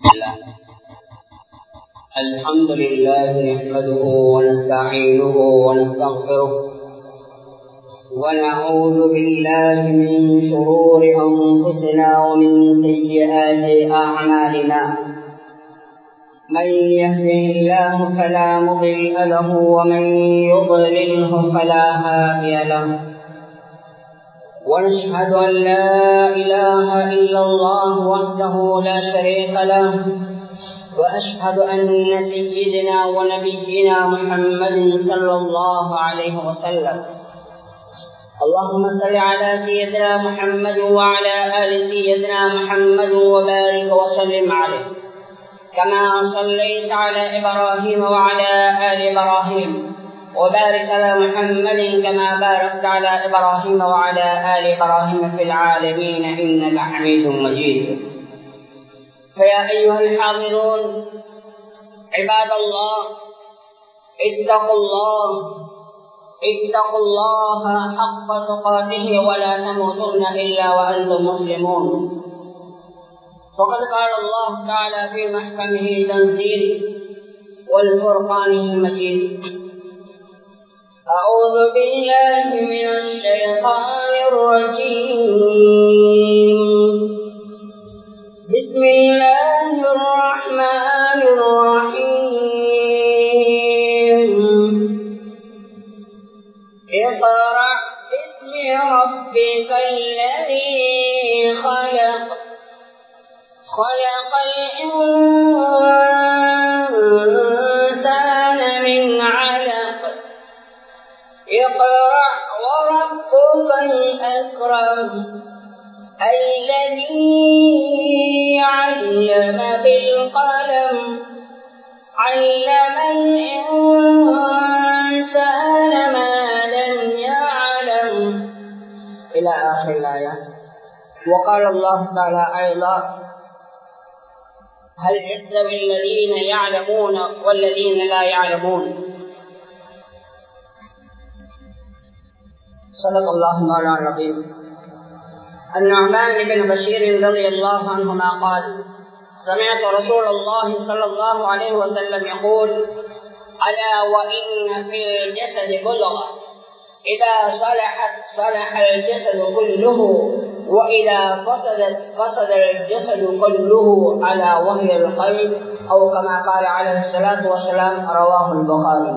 الله الحمد لله نحمده ونستعينه ونستغفره ونعوذ بالله من شرور أنفسنا ومن سيئات أعمالنا من يهده الله فلا مضل له ومن يضلله فلا هادي له ونشهد أن لا إله إلا الله وحده لا شريك له وأشهد أن سيدنا ونبينا محمد صلى الله عليه وسلم اللهم صل على سيدنا محمد وعلى آل سيدنا محمد وبارك وسلم عليه كما صليت على إبراهيم وعلى آل إبراهيم وبارك على محمد كما باركت على إبراهيم وعلى آل إبراهيم في العالمين إنك حميد مجيد فيا أيها الحاضرون عباد الله اتقوا الله اتقوا الله حق تقاته ولا تموتن إلا وأنتم مسلمون فقد قال الله تعالى في محكمه تنزيل والفرقان المجيد أعوذ بالله من الشيطان الرجيم بسم الله الرحمن الرحيم اقرأ باسم ربك الذي خلق خلق الإنسان من علق اقرأ وربك الأكرم الذي علم بالقلم علم الإنسان ما لم يعلم إلى آخر الآية وقال الله تعالى أيضا هل يستوي الذين يعلمون والذين لا يعلمون صدق الله مولانا العظيم النعمان بن بشير رضي الله عنهما قال سمعت رسول الله صلى الله عليه وسلم يقول ألا وإن في الجسد بلغة إذا صلحت صلح الجسد كله وإذا فسدت فسد الجسد كله على وهي القلب أو كما قال عليه الصلاة والسلام رواه البخاري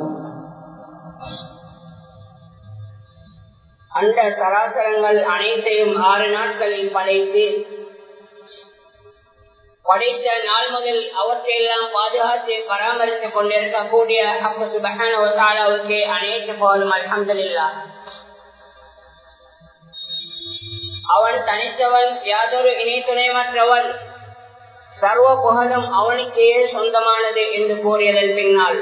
அந்த சராசரங்கள் அனைத்தையும் ஆறு நாட்களில் படைத்து படைத்த நாள் முதல் அவற்றையெல்லாம் பாதுகாத்து பராமரித்துக் கொண்டிருக்கக்கூடிய சுபகானவுக்கு அனைத்து போலும் அலமதுல்லா அவன் தனித்தவன் யாதொரு இணை துணைமற்றவன் சர்வ புகழும் அவனுக்கே சொந்தமானது என்று கூறியதன் பின்னால்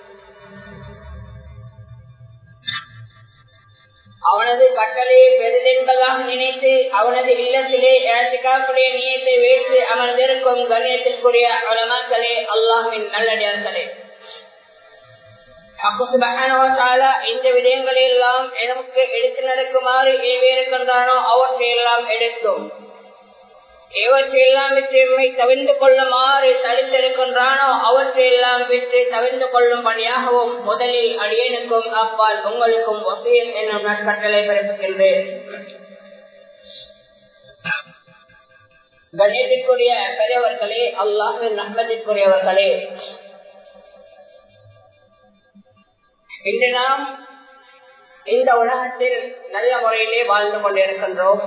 அவனது கட்டளையை பெரிதென்பதாக நினைத்து அவனது இல்லத்திலே ஏற்றுக்காப்புடைய நீயத்தை வைத்து அமர்ந்திருக்கும் கண்ணியத்திற்குரிய அவலமாக்களே அல்லாஹின் நல்லடியார்களே இந்த விடயங்களை எல்லாம் எனக்கு எடுத்து நடக்குமாறு ஏவிருக்கின்றானோ அவற்றையெல்லாம் எடுத்தோம் எவற்றையெல்லாம் விட்டு எம்மை தவிர்ந்து கொள்ளுமாறு தடுத்திருக்கின்றானோ அவற்றையெல்லாம் விட்டு தவிர்ந்து கொள்ளும்படியாகவும் முதலில் அடியனுக்கும் அப்பால் உங்களுக்கும் வசியம் என்னும் நட்கட்டளை பிறப்பிக்கின்றேன் கணேசத்திற்குரிய பெரியவர்களே அல்லாஹின் நண்பத்திற்குரியவர்களே இன்று நாம் இந்த உலகத்தில் நல்ல முறையிலே வாழ்ந்து கொண்டிருக்கின்றோம்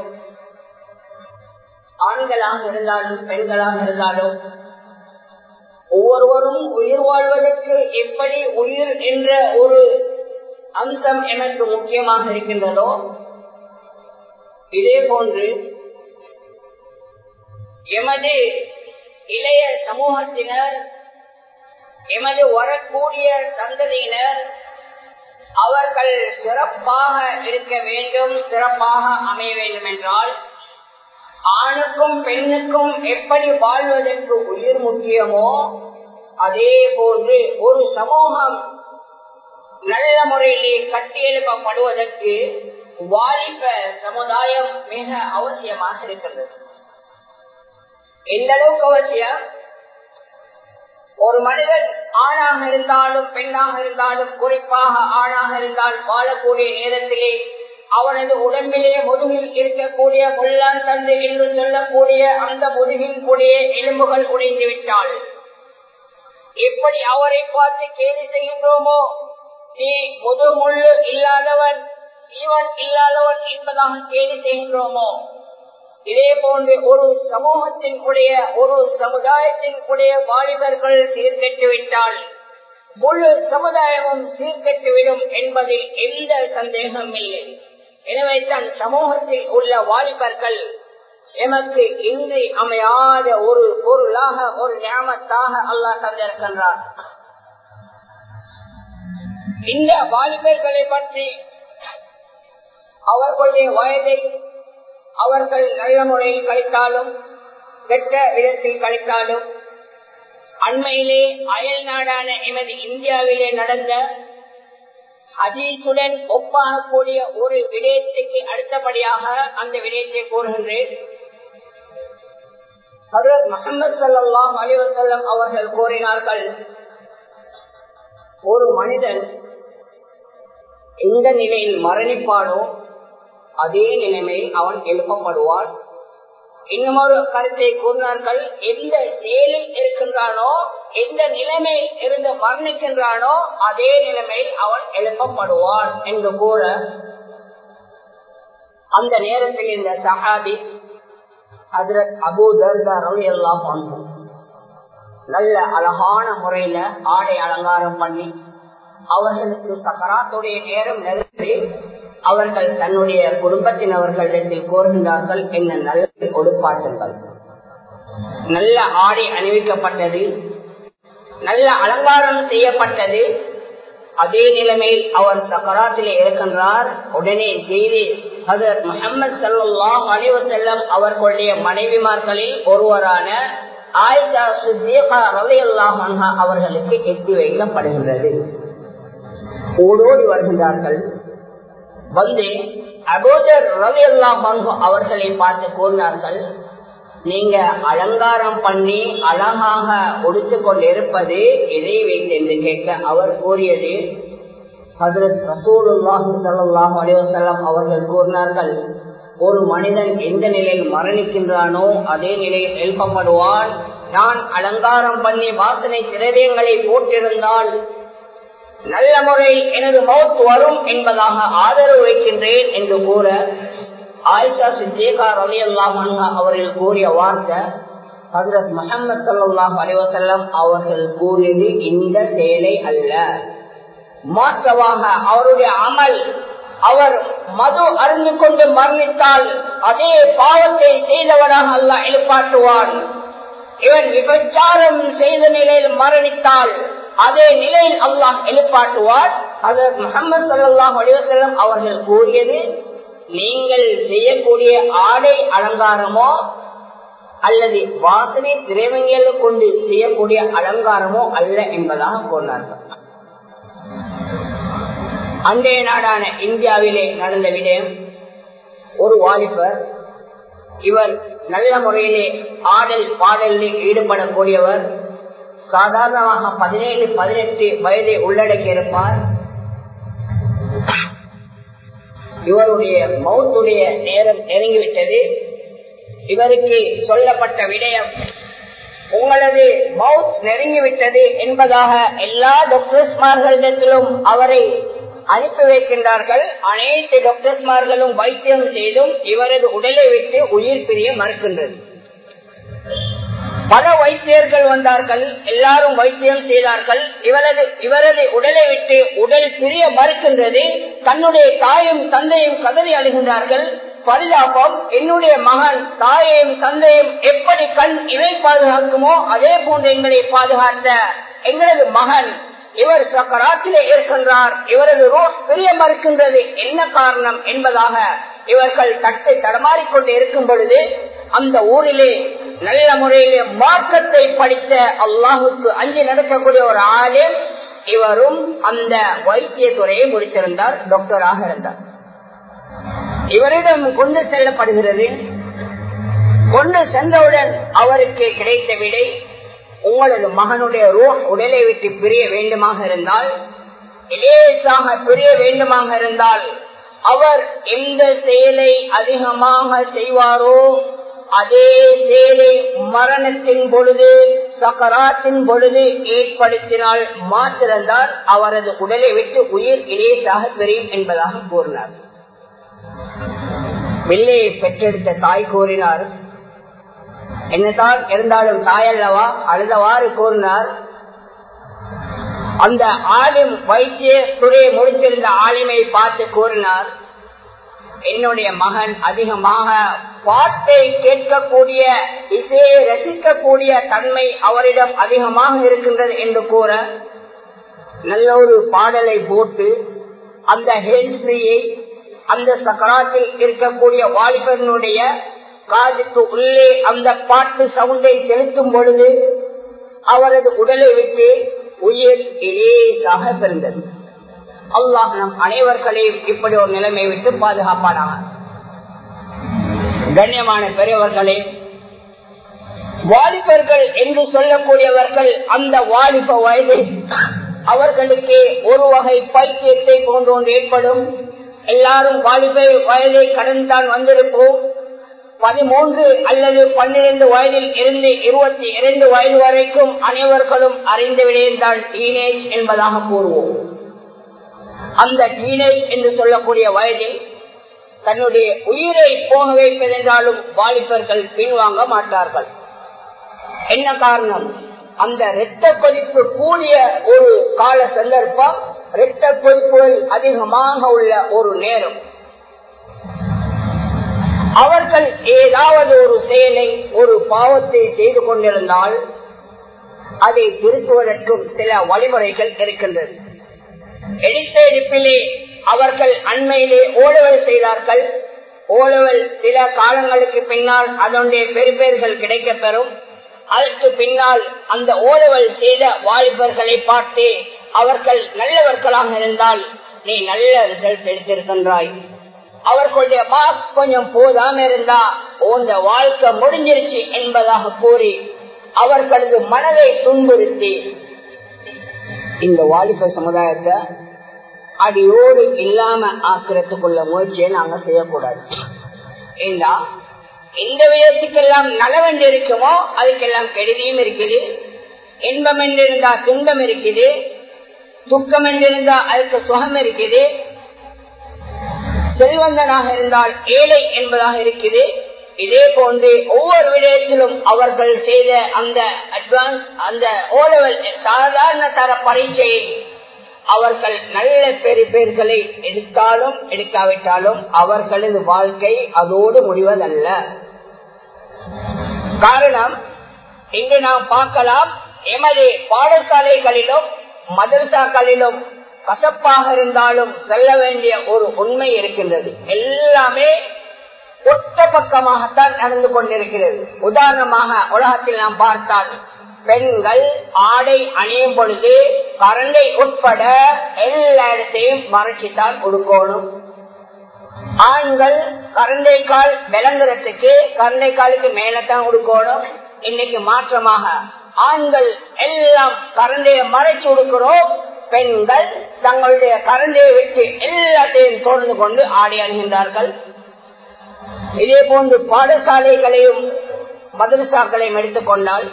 ஆண்களாக இருந்தாலும் பெண்களாக இருந்தாலும் ஒவ்வொருவரும் உயிர் வாழ்வதற்கு எப்படி உயிர் என்ற ஒரு அம்சம் எனக்கு முக்கியமாக இருக்கின்றதோ இதே போன்று எமது இளைய சமூகத்தினர் எமது வரக்கூடிய சந்ததியினர் அவர்கள் சிறப்பாக இருக்க வேண்டும் சிறப்பாக அமைய வேண்டும் என்றால் ஆணுக்கும் பெண்ணுக்கும் எப்படி வாழ்வதற்கு உயிர் முக்கியமோ அதே போன்று ஒரு சமூகம் நல்ல முறையிலே கட்டியெழுப்பப்படுவதற்கு வாலிப சமுதாயம் மிக அவசியமாக இருக்கின்றது எந்த அளவுக்கு அவசியம் ஒரு மனிதன் ஆணாக இருந்தாலும் பெண்ணாக இருந்தாலும் குறிப்பாக ஆணாக இருந்தால் வாழக்கூடிய நேரத்திலே அவனது உடம்பிலே முதுகில் இருக்கக்கூடிய முள்ளான் தந்து என்று சொல்லக்கூடிய அந்த முதுகின் கூடிய எலும்புகள் உடைந்து விட்டால் எப்படி அவரை பார்த்து கேலி செய்கின்றோமோ நீ முதுமுள்ளு இல்லாதவன் ஜீவன் இல்லாதவன் என்பதாக கேலி செய்கின்றோமோ இதே போன்று ஒரு சமூகத்தின் உடைய ஒரு சமுதாயத்தின் உடைய வாலிபர்கள் சீர்கெட்டு விட்டால் முழு சமுதாயமும் சீர்கெட்டுவிடும் என்பதில் எந்த சந்தேகமும் இல்லை எனவே தான் சமூகத்தில் உள்ள வாலிபர்கள் எமக்கு இன்றி அமையாத ஒரு பொருளாக ஒரு ஞாபகத்தாக அல்லாஹ் தந்திருக்கின்றார் இந்த வாலிபர்களை பற்றி அவர்களுடைய வயதை அவர்கள் நல்ல முறையில் கழித்தாலும் கெட்ட விதத்தில் கழித்தாலும் அண்மையிலே அயல் நாடான எமது இந்தியாவிலே நடந்த ஹதீசுடன் ஒப்பாகக்கூடிய ஒரு விடயத்துக்கு அடுத்தபடியாக அந்த விடயத்தை கூறுகின்றேன் முகமது சல்லாஹ் அலிவசல்லம் அவர்கள் கூறினார்கள் ஒரு மனிதன் எந்த நிலையில் மரணிப்பானோ அதே நிலைமையில் அவன் எழுப்பப்படுவான் இன்னும் ஒரு கருத்தை கூறினார்கள் எந்த செயலில் இருக்கின்றானோ எந்த நிலைமையில் இருந்து மரணிக்கின்றானோ அதே நிலைமையில் அவன் எழுப்பப்படுவான் என்று கூற அந்த நேரத்தில் இந்த சஹாபி ஹசரத் அபு தர்கா ரவி எல்லாம் நல்ல அழகான முறையில ஆடை அலங்காரம் பண்ணி அவர்களுக்கு சக்கராத்துடைய நேரம் நெருங்கி அவர்கள் தன்னுடைய குடும்பத்தினவர்களிடத்தில் கோருகின்றார்கள் என்ன நல்ல கொடுப்பாட்டுங்கள் நல்ல ஆடை அணிவிக்கப்பட்டது நல்ல அலங்காரம் செய்யப்பட்டது அதே நிலைமையில் அவர் சக்கராத்திலே இருக்கின்றார் உடனே செய்தி ஹசரத் முகமது சல்லாஹ் அலிவசல்லம் அவர்களுடைய மனைவிமார்களில் ஒருவரான ஆயிஷா சுத்தீகா ரவி அல்லாஹா அவர்களுக்கு எட்டி வைக்கப்படுகின்றது ஓடோடி வருகின்றார்கள் வந்து அபோதர் ரவி அல்லாஹு அவர்களை பார்த்து கூறினார்கள் நீங்க அலங்காரம் பண்ணி அழகாக உடுத்து கொண்டிருப்பது எதை வைத்து என்று கேட்க அவர் கூறியது அவர்கள் கூறினார்கள் ஒரு மனிதன் எந்த நிலையில் மரணிக்கின்றானோ அதே நிலையில் எழுப்பப்படுவான் நான் அலங்காரம் பண்ணி வாசனை திரவியங்களை போட்டிருந்தால் நல்ல முறையில் எனது மௌத் வரும் என்பதாக ஆதரவு வைக்கின்றேன் என்று கூற ஆயிஷா சித்தேகா ரவி அல்லாம் அவர்கள் கூறிய வார்த்தை ஹசரத் முகமது சல்லாஹ் அலிவசல்லம் அவர்கள் கூறியது இந்த செயலை அல்ல மாற்றமாக அவருடைய அமல் அவர் மது அறிந்து கொண்டு மரணித்தால் அதே பாவத்தை செய்தவனாக அல்ல எழுப்பாட்டுவான் இவன் விபச்சாரம் செய்த நிலையில் மரணித்தால் அதே நிலையில் அல்லாஹ் எழுப்பாட்டுவார் அதற்கு முகமது சல்லாஹ் அலிவசல்லம் அவர்கள் கூறியது நீங்கள் செய்யக்கூடிய ஆடை அலங்காரமோ அல்லது வாசனை திரைவங்களை கொண்டு செய்யக்கூடிய அலங்காரமோ அல்ல என்பதாக கூறினார்கள் அன்றைய நாடான இந்தியாவிலே நடந்த விடயம் ஒரு வாலிபர் இவர் நல்ல முறையிலே ஆடல் பாடலில் ஈடுபடக்கூடியவர் சாதாரணமாக பதினேழு பதினெட்டு வயதை உள்ளடக்கி இருப்பார் இவருடைய மௌத்துடைய நேரம் நெருங்கிவிட்டது இவருக்கு சொல்லப்பட்ட விடயம் உங்களது மவுத் நெருங்கிவிட்டது என்பதாக எல்லா டாக்டர்ஸ்மார்களிடத்திலும் அவரை அனுப்பி வைக்கின்றார்கள் அனைத்து டாக்டர்ஸ்மார்களும் வைத்தியம் செய்தும் இவரது உடலை விட்டு உயிர் பிரிய மறுக்கின்றது பல வைத்தியர்கள் வந்தார்கள் எல்லாரும் வைத்தியம் செய்தார்கள் இவரது இவரது உடலை விட்டு உடல் பிரிய மறுக்கின்றது தன்னுடைய தாயும் தந்தையும் கதறி அழுகின்றார்கள் பரிதாபம் என்னுடைய மகன் தாயையும் தந்தையும் எப்படி கண் இவை பாதுகாக்குமோ அதே போன்று எங்களை பாதுகாத்த எங்களது மகன் இவர் சக்கராத்திலே இருக்கின்றார் இவரது ரோஸ் பிரிய மறுக்கின்றது என்ன காரணம் என்பதாக இவர்கள் தட்டை தடமாறிக்கொண்டு இருக்கும் பொழுது அந்த ஊரிலே நல்ல முறையிலே மார்க்கத்தை படித்த அல்லாஹுக்கு அஞ்சு நடக்கக்கூடிய ஒரு ஆலயம் இவரும் அந்த வைத்திய துறையை முடித்திருந்தார் டாக்டராக இருந்தார் இவரிடம் கொண்டு செல்லப்படுகிறது கொண்டு சென்றவுடன் அவருக்கு கிடைத்த விடை உங்களது மகனுடைய ரூ உடலை விட்டு பிரிய வேண்டுமாக இருந்தால் இலேசாக பிரிய வேண்டுமாக இருந்தால் அவர் எந்த செயலை அதிகமாக செய்வாரோ அதே செயலை மரணத்தின் பொழுது சக்கராத்தின் பொழுது ஏற்படுத்தினால் மாத்திரம்தான் அவரது உடலை விட்டு உயிர் இலேசாக பிரியும் என்பதாக கூறினார் வெள்ளையை பெற்றெடுத்த தாய் கூறினார் என்னதான் இருந்தாலும் தாயல்லவா அழுதவாறு கூறினார் அந்த ஆலிம் வைத்திய துறையை முடித்திருந்த ஆலிமை பார்த்து கூறினார் என்னுடைய மகன் அதிகமாக பாட்டை கேட்கக்கூடிய இசையை ரசிக்கக்கூடிய தன்மை அவரிடம் அதிகமாக இருக்கின்றது என்று கூற நல்ல ஒரு பாடலை போட்டு அந்த ஹெல்ஸ்ரியை அந்த சக்கராத்தில் இருக்கக்கூடிய வாலிபனுடைய காதுக்கு உள்ளே அந்த பாட்டு சவுண்டை செலுத்தும் பொழுது அவரது உடலை விட்டு உயிர் இலேசாக பிறந்தது அல்லாஹ் நம் அனைவர்களையும் இப்படி ஒரு நிலைமை விட்டு பாதுகாப்பானாக கண்ணியமான பெரியவர்களே வாலிபர்கள் என்று சொல்லக்கூடியவர்கள் அந்த வாலிப வயதில் அவர்களுக்கு ஒரு வகை பைத்தியத்தை போன்று ஒன்று ஏற்படும் எல்லாரும் வாலிப வயதை கடந்தான் வந்திருப்போம் பதிமூன்று அல்லது பன்னிரண்டு வயதில் இருந்து இருபத்தி இரண்டு வயது வரைக்கும் அனைவர்களும் அறிந்து விடைந்தான் டீனேஜ் என்பதாக கூறுவோம் அந்த டீனேஜ் என்று சொல்லக்கூடிய வயதில் தன்னுடைய உயிரை போக வைப்பதென்றாலும் வாலிபர்கள் பின்வாங்க மாட்டார்கள் என்ன காரணம் அந்த இரத்த கொதிப்பு கூடிய ஒரு கால சந்தர்ப்பம் இரத்த கொதிப்புகள் அதிகமாக உள்ள ஒரு நேரம் அவர்கள் ஏதாவது ஒரு செயலை ஒரு பாவத்தை செய்து கொண்டிருந்தால் அதை திருத்துவதற்கும் சில வழிமுறைகள் இருக்கின்றது எடுத்த எடுப்பிலே அவர்கள் அண்மையிலே ஓடுவல் செய்தார்கள் ஓடுவல் சில காலங்களுக்கு பின்னால் அதனுடைய பெருப்பேர்கள் கிடைக்கப் பெறும் அதற்கு பின்னால் அந்த ஓடுவல் செய்த வாலிபர்களை பார்த்து அவர்கள் நல்லவர்களாக இருந்தால் நீ நல்ல ரிசல்ட் எடுத்திருக்கின்றாய் அவர்களுடைய மார்க்ஸ் கொஞ்சம் போதாம இருந்தா உந்த வாழ்க்கை முடிஞ்சிருச்சு என்பதாக கூறி அவர்களது மனதை துன்புறுத்தி இந்த வாலிப சமுதாயத்தை அடியோடு இல்லாம ஆக்கிறதுக்குள்ள முயற்சியை நாங்க செய்யக்கூடாது ஏண்டா எந்த விதத்துக்கெல்லாம் நலவென்று இருக்குமோ அதுக்கெல்லாம் கெடுதியும் இருக்குது இன்பம் என்றிருந்தா துன்பம் இருக்குது துக்கம் என்றிருந்தா அதுக்கு சுகம் இருக்குது செல்வந்தனாக இருந்தால் ஏழை என்பதாக இருக்குது இதே போன்று ஒவ்வொரு விடயத்திலும் அவர்கள் செய்த அந்த அட்வான்ஸ் அந்த ஓலவல் சாதாரண தர பரீட்சையை அவர்கள் நல்ல பெரு பேர்களை எடுத்தாலும் எடுக்காவிட்டாலும் அவர்களது வாழ்க்கை அதோடு முடிவதல்ல காரணம் இங்கு நாம் பார்க்கலாம் எமது பாடசாலைகளிலும் மதரசாக்களிலும் கசப்பாக இருந்தாலும் செல்ல வேண்டிய ஒரு உண்மை இருக்கின்றது எல்லாமே ஒட்ட பக்கமாகத்தான் நடந்து கொண்டிருக்கிறது உதாரணமாக உலகத்தில் நாம் பார்த்தால் பெண்கள் ஆடை அணியும் பொழுது கரண்டை உட்பட எல்லா இடத்தையும் மறைச்சித்தான் கொடுக்கணும் ஆண்கள் கரண்டை கால் விளங்குறதுக்கு கரண்டை காலுக்கு மேலத்தான் கொடுக்கணும் இன்னைக்கு மாற்றமாக ஆண்கள் எல்லாம் கரண்டையை மறைச்சு கொடுக்கிறோம் பெண்கள் தங்களுடைய கரண்டையை விட்டு எல்லாத்தையும் தோர்ந்து கொண்டு ஆடி அணுகின்றார்கள் இதே போன்று பாடசாலைகளையும் மதரசாக்களையும் எடுத்துக்கொண்டால்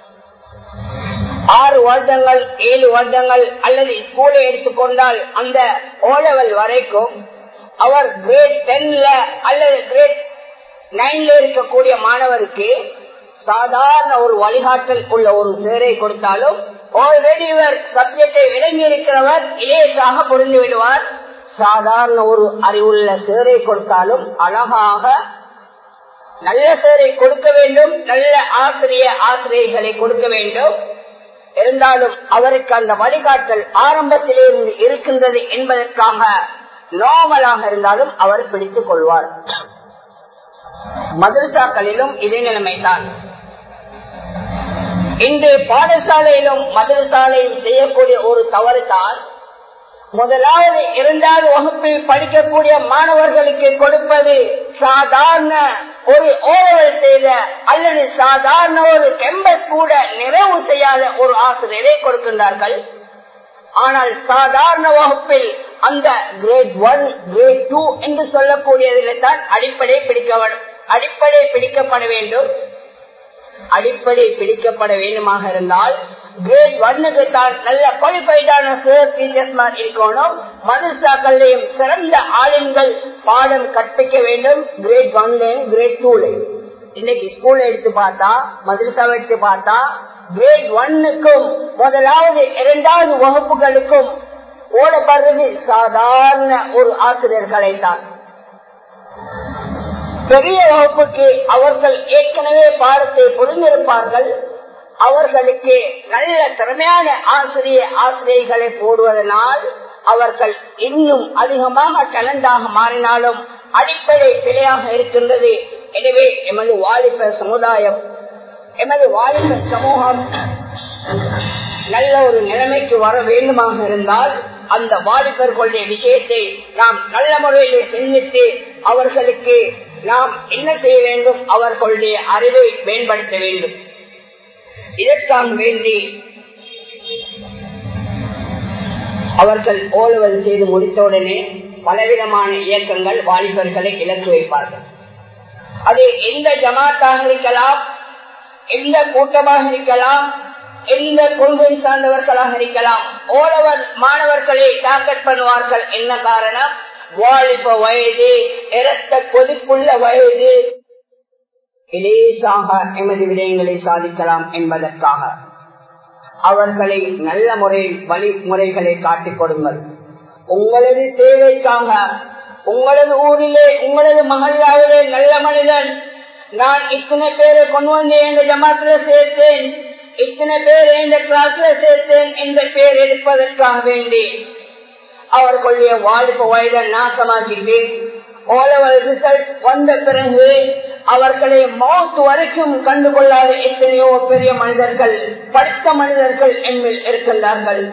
ஆறு வருடங்கள் ஏழு வருடங்கள் அல்லது ஸ்கூலை எடுத்துக்கொண்டால் அந்த ஓலவல் வரைக்கும் அவர் கிரேட் டென்ல அல்லது கிரேட் நைன்ல இருக்கக்கூடிய மாணவருக்கு சாதாரண ஒரு வழிகாட்டல் உள்ள ஒரு சேரை கொடுத்தாலும் ஆல்ரெடி இவர் சப்ஜெக்டை விளங்கி இருக்கிறவர் இலேசாக புரிந்து விடுவார் சாதாரண ஒரு அறிவுள்ள சேரை கொடுத்தாலும் அழகாக நல்ல சேரை கொடுக்க வேண்டும் நல்ல ஆசிரிய ஆசிரியர்களை கொடுக்க வேண்டும் இருந்தாலும் அவருக்கு அந்த வழிகாட்டல் ஆரம்பத்திலிருந்து இருக்கின்றது என்பதற்காக நார்மலாக இருந்தாலும் அவர் பிடித்துக் கொள்வார் மதரசாக்களிலும் இதே நிலைமைதான் இன்று பாடசாலையிலும் மதரசாலையும் செய்யக்கூடிய ஒரு தவறு தான் முதலாவது இரண்டாவது வகுப்பில் படிக்கக்கூடிய மாணவர்களுக்கு கொடுப்பது சாதாரண ஒரு ஓவல் செய்த அல்லது சாதாரண ஒரு கெம்பஸ் கூட நிறைவு செய்யாத ஒரு ஆசிரியரை கொடுக்கின்றார்கள் ஆனால் சாதாரண வகுப்பில் அந்த கிரேட் ஒன் கிரேட் டூ என்று சொல்லக்கூடியதில் தான் அடிப்படை பிடிக்க அடிப்படை பிடிக்கப்பட வேண்டும் அடிப்படை பிடிக்கப்பட வேண்டுமாக இருந்தால் கிரேட் ஒன்னுக்கு தான் நல்ல குவாலிஃபைடான டீச்சர்ஸ் இருக்கணும் மதுசாக்கள்லையும் சிறந்த ஆளுங்கள் பாடம் கற்பிக்க வேண்டும் கிரேட் ஒன்லையும் கிரேட் டூலையும் இன்னைக்கு ஸ்கூல் எடுத்து பார்த்தா மதுரசாவை எடுத்து பார்த்தா கிரேட் ஒன்னுக்கும் முதலாவது இரண்டாவது வகுப்புகளுக்கும் ஓடப்படுறது சாதாரண ஒரு ஆசிரியர்களை தான் பெரிய வகுப்புக்கு அவர்கள் ஏற்கனவே பாடத்தை புரிந்திருப்பார்கள் அவர்களுக்கு நல்ல திறமையான ஆசிரிய ஆசிரியர்களை போடுவதனால் அவர்கள் இன்னும் அதிகமாக டேலண்டாக மாறினாலும் அடிப்படை பிழையாக இருக்கின்றது எனவே எமது வாலிப சமுதாயம் எமது வாலிப சமூகம் நல்ல ஒரு நிலைமைக்கு வர வேண்டுமாக இருந்தால் அந்த வாலிபர்களுடைய விஷயத்தை நாம் நல்ல முறையில் சிந்தித்து அவர்களுக்கு நாம் என்ன செய்ய வேண்டும் அவர்களுடைய அறிவை மேம்படுத்த வேண்டும் இதற்காக வேண்டி அவர்கள் ஓலுவல் செய்து முடித்தவுடனே பலவிதமான இயக்கங்கள் வாலிபர்களை இலக்கு வைப்பார்கள் அது எந்த ஜமாத்தாக இருக்கலாம் எந்த கூட்டமாக இருக்கலாம் எந்த கொள்கை சார்ந்தவர்களாக இருக்கலாம் ஓலவர் மாணவர்களை டார்கெட் பண்ணுவார்கள் என்ன காரணம் வாலிப வயது இரத்த கொதிப்புள்ள வயது இலேசாக எமது விடயங்களை சாதிக்கலாம் என்பதற்காக அவர்களை நல்ல முறையில் வழிமுறைகளை காட்டிக் கொடுங்கள் உங்களது தேவைக்காக உங்களது ஊரிலே உங்களது மகளாவிலே நல்ல மனிதன் நான் இத்தனை பேரை கொண்டு வந்து எங்க ஜமாத்துல சேர்த்தேன் இத்தனை பேர் இந்த கிளாஸ்ல சேர்த்தேன் என்ற பேர் எடுப்பதற்காக வேண்டி அவர்களுடைய வாழ்க்கை வயதை நாசமாக்கிட்டு ஓலவல் ரிசல்ட் வந்த பிறகு அவர்களை மௌத் வரைக்கும் கண்டுகொள்ளாத எத்தனையோ பெரிய மனிதர்கள் படித்த மனிதர்கள் எம்மில் இருக்கின்றார்கள்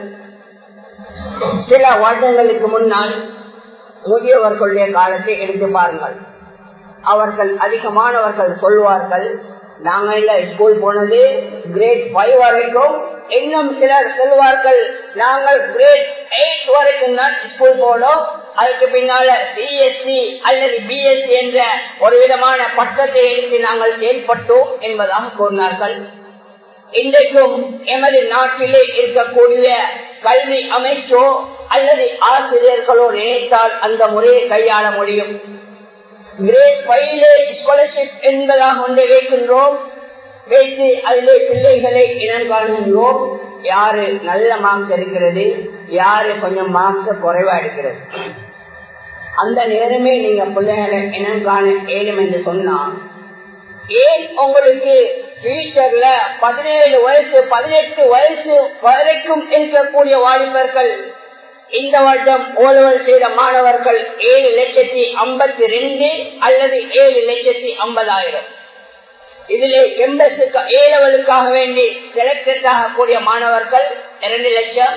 சில வருடங்களுக்கு முன்னால் முதியவர்களுடைய காலத்தை எடுத்து பாருங்கள் அவர்கள் அதிகமானவர்கள் சொல்வார்கள் நாங்க இல்ல ஸ்கூல் போனது கிரேட் ஃபைவ் வரைக்கும் இன்னும் சிலர் சொல்வார்கள் நாங்கள் கிரேட் எயிட் வரைக்கும் தான் ஸ்கூல் போனோம் அதுக்கு பின்னால பிஎஸ்சி அல்லது பிஎஸ்சி என்ற ஒரு விதமான பட்டத்தை எடுத்து நாங்கள் செயல்பட்டோம் என்பதாக கூறினார்கள் இன்றைக்கும் எமது நாட்டிலே இருக்கக்கூடிய கல்வி அமைச்சோ அல்லது ஆசிரியர்களோ நினைத்தால் அந்த முறையை கையாள முடியும் கிரேட் ஃபைவ்லே ஸ்காலர்ஷிப் என்பதாக ஒன்றை வைக்கின்றோம் வைத்து அதிலே பிள்ளைகளை இனம் காணுகின்றோம் யாரு நல்ல மார்க்ஸ் இருக்கிறது யாரு கொஞ்சம் மார்க்ஸ் குறைவா இருக்கிறது அந்த நேரமே நீங்க பிள்ளைகளை இனம் காண ஏழும் என்று சொன்னா ஏன் உங்களுக்கு ஃபியூச்சர்ல பதினேழு வயசு பதினெட்டு வயசு வரைக்கும் இருக்கக்கூடிய வாலிபர்கள் இந்த வருடம் ஓலவல் செய்த மாணவர்கள் ஏழு லட்சத்தி ஐம்பத்தி ரெண்டு அல்லது ஏழு லட்சத்தி ஐம்பதாயிரம் இதிலே எம்பஸுக்கு ஏழவலுக்காக வேண்டி செலக்டட் ஆகக்கூடிய மாணவர்கள் இரண்டு லட்சம்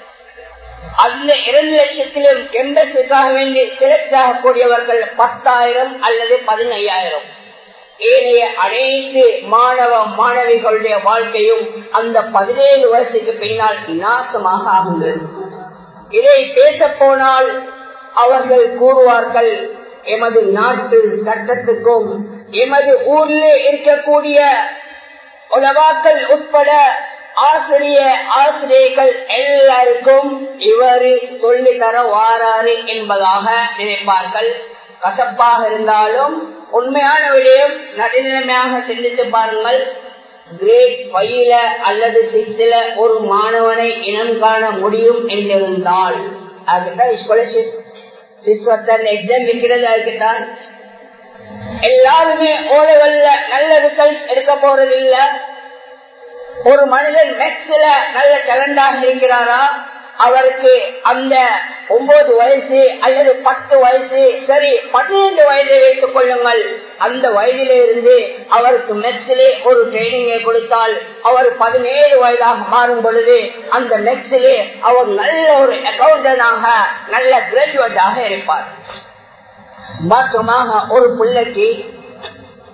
அந்த இரண்டு லட்சத்திலும் எம்பஸுக்காக வேண்டி செலக்ட் ஆகக்கூடியவர்கள் பத்தாயிரம் அல்லது பதினையாயிரம் ஏனைய அனைத்து மாணவ மாணவிகளுடைய வாழ்க்கையும் அந்த பதினேழு வருஷத்துக்கு பின்னால் நாசமாக ஆகுங்கள் இதை பேச போனால் அவர்கள் கூறுவார்கள் எமது நாட்டு சட்டத்துக்கும் எமது ஊரிலே இருக்கக்கூடிய உலவாக்கள் உட்பட ஆசிரிய ஆசிரியர்கள் எல்லாருக்கும் இவரு சொல்லி தர வாராரு என்பதாக நினைப்பார்கள் கசப்பாக இருந்தாலும் உண்மையான விடயம் நடுநிலைமையாக சிந்தித்து பாருங்கள் கிரேட் ஃபைவ்ல அல்லது சிக்ஸ்ல ஒரு மாணவனை இனம் காண முடியும் என்றிருந்தால் அதுதான் ஸ்காலர்ஷிப் எக்ஸாம் இருக்கிறது அதுக்குத்தான் எல்லாருமே ஓலைகள்ல நல்ல ரிசல்ட் எடுக்க போறது இல்ல ஒரு மனிதன் மேக்ஸ்ல நல்ல டேலண்டாக இருக்கிறாரா அவருக்கு அந்த ஒன்பது வயசு அல்லது பத்து வயசு சரி பன்னிரண்டு வயதை வைத்துக் கொள்ளுங்கள் அந்த வயதிலே இருந்து அவருக்கு மெக்ஸிலே ஒரு ட்ரைனிங்கை கொடுத்தால் அவர் பதினேழு வயதாக மாறும் பொழுது அந்த மெக்ஸிலே அவர் நல்ல ஒரு அக்கௌண்டனாக நல்ல கிராஜுவேட்டாக இருப்பார் மாற்றமாக ஒரு பிள்ளைக்கு